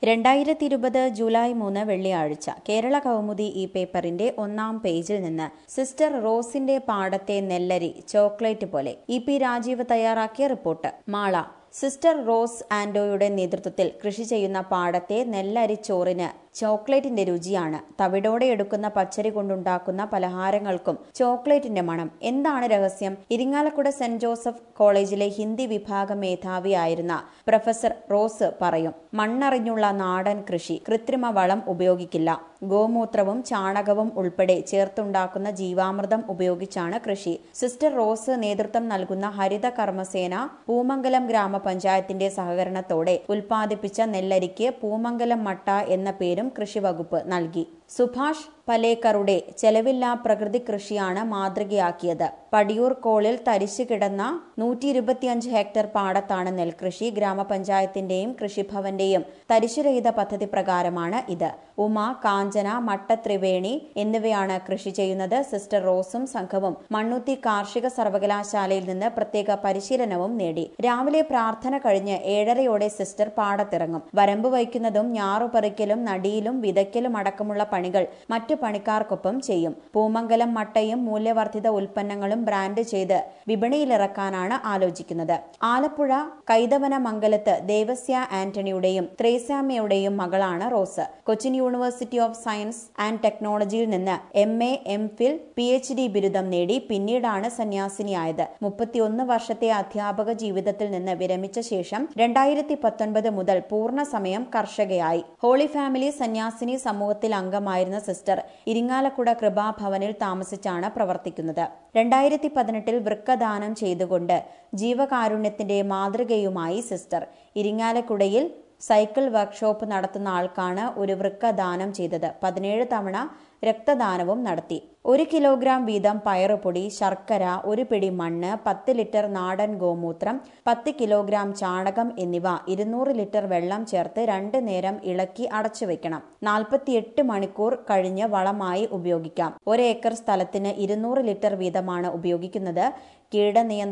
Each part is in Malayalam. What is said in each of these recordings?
രണ്ടായിരത്തി ഇരുപത് ജൂലൈ മൂന്ന് വെള്ളിയാഴ്ച കേരള കൗമുദി ഈ പേപ്പറിന്റെ ഒന്നാം പേജിൽ നിന്ന് സിസ്റ്റർ റോസിന്റെ പാടത്തെ നെല്ലരി ചോക്ലേറ്റ് പോലെ ഇ പി രാജീവ് തയ്യാറാക്കിയ റിപ്പോർട്ട് മാള സിസ്റ്റർ റോസ് ആൻഡോയുടെ നേതൃത്വത്തിൽ കൃഷി ചെയ്യുന്ന പാടത്തെ നെല്ലരിച്ചോറിന് ചോക്ലേറ്റിന്റെ രുചിയാണ് തവിടോടെ എടുക്കുന്ന പച്ചരി കൊണ്ടുണ്ടാക്കുന്ന പലഹാരങ്ങൾക്കും ചോക്ലേറ്റിന്റെ മണം എന്താണ് രഹസ്യം ഇരിങ്ങാലക്കുട സെന്റ് ജോസഫ് കോളേജിലെ ഹിന്ദി വിഭാഗം മേധാവിയായിരുന്ന പ്രൊഫസർ റോസ് പറയും മണ്ണറിഞ്ഞുള്ള നാടൻ കൃഷി കൃത്രിമ വളം ഉപയോഗിക്കില്ല ഗോമൂത്രവും ചാണകവും ഉൾപ്പെടെ ചേർത്തുണ്ടാക്കുന്ന ജീവാമൃതം ഉപയോഗിച്ചാണ് കൃഷി സിസ്റ്റർ റോസ് നേതൃത്വം നൽകുന്ന ഹരിത കർമ്മസേന പൂമംഗലം ഗ്രാമപഞ്ചായത്തിന്റെ സഹകരണത്തോടെ ഉൽപ്പാദിപ്പിച്ച നെല്ലരിക്ക് പൂമംഗലം മട്ട എന്ന പേരും കൃഷിവകുപ്പ് നൽകി സുഭാഷ് പലേക്കറുടെ ചെലവില്ലാ പ്രകൃതി കൃഷിയാണ് മാതൃകയാക്കിയത് പടിയൂർ കോളിൽ തരിശു കിടന്ന നൂറ്റി ഇരുപത്തിയഞ്ച് ഹെക്ടർ പാടത്താണ് നെൽകൃഷി ഗ്രാമപഞ്ചായത്തിന്റെയും കൃഷിഭവന്റെയും തരിശുരഹിത പദ്ധതി പ്രകാരമാണ് ഇത് ഉമ കാഞ്ചന മട്ടത്രിവേണി എന്നിവയാണ് കൃഷി ചെയ്യുന്നത് സിസ്റ്റർ റോസും സംഘവും മണ്ണുത്തി കാർഷിക സർവകലാശാലയിൽ നിന്ന് പ്രത്യേക പരിശീലനവും നേടി രാവിലെ പ്രാർത്ഥന കഴിഞ്ഞ് ഏഴരയോടെ സിസ്റ്റർ പാടത്തിറങ്ങും വരമ്പ് വയ്ക്കുന്നതും ഞാറുപറിക്കലും നടിയിലും വിതയ്ക്കലും അടക്കമുള്ള പണികൾ മറ്റു പണിക്കാർക്കൊപ്പം ചെയ്യും പൂമംഗലം മട്ടയും മൂല്യവർദ്ധിത ഉൽപ്പന്നങ്ങളും ബ്രാൻഡ് ചെയ്ത് വിപണിയിലിറക്കാനാണ് ആലോചിക്കുന്നത് ആലപ്പുഴ കൈതവന മംഗലത്ത് ദേവസ്യ ആന്റണിയുടെയും ത്രേസ്യാമ്മയുടെയും മകളാണ് Rose Cochin University of Science and ടെക്നോളജിയിൽ നിന്ന് M A M Phil P H D ബിരുദം നേടി പിന്നീടാണ് സന്യാസിനിയായത് മുപ്പത്തിയൊന്ന് വർഷത്തെ അധ്യാപക ജീവിതത്തിൽ നിന്ന് വിരമിച്ച ശേഷം രണ്ടായിരത്തി പത്തൊൻപത് മുതൽ പൂർണ്ണസമയം കർഷകയായി ഹോളി ഫാമിലി സന്യാസിനി സമൂഹത്തിൽ അംഗമായിരുന്ന സിസ്റ്റർ ഇരിങ്ങാലക്കുട കൃപാഭവനിൽ താമസിച്ചാണ് പ്രവർത്തിക്കുന്നത് രണ്ടായിരത്തി പതിനെട്ടിൽ വൃക്കദാനം ചെയ്തുകൊണ്ട് ജീവകാരുണ്യത്തിന്റെ മാതൃകയുമായി സിസ്റ്റർ ഇരിങ്ങാലക്കുടയിൽ സൈക്കിൾ വർക്ക്ഷോപ്പ് നടത്തുന്ന ആൾക്കാണ് ഒരു വൃക്ക ദാനം ചെയ്തത് പതിനേഴ് തവണ രക്തദാനവും നടത്തി ഒരു കിലോഗ്രാം വീതം പയറുപൊടി ശർക്കര ഒരു പിടി മണ്ണ് പത്ത് ലിറ്റർ നാടൻ ഗോമൂത്രം പത്ത് കിലോഗ്രാം ചാണകം എന്നിവ ഇരുന്നൂറ് ലിറ്റർ വെള്ളം ചേർത്ത് രണ്ട് നേരം ഇളക്കി അടച്ചു വെക്കണം നാൽപ്പത്തിയെട്ട് മണിക്കൂർ കഴിഞ്ഞ് വളമായി ഉപയോഗിക്കാം ഒരേക്കർ സ്ഥലത്തിന് ഇരുന്നൂറ് ലിറ്റർ വീതമാണ് ഉപയോഗിക്കുന്നത്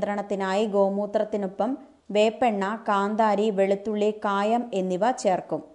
കീടനിയന്ത്രണത്തിനായി ഗോമൂത്രത്തിനൊപ്പം വേപ്പെണ്ണ കാന്താരി വെളുത്തുള്ളി കായം എന്നിവ ചേർക്കും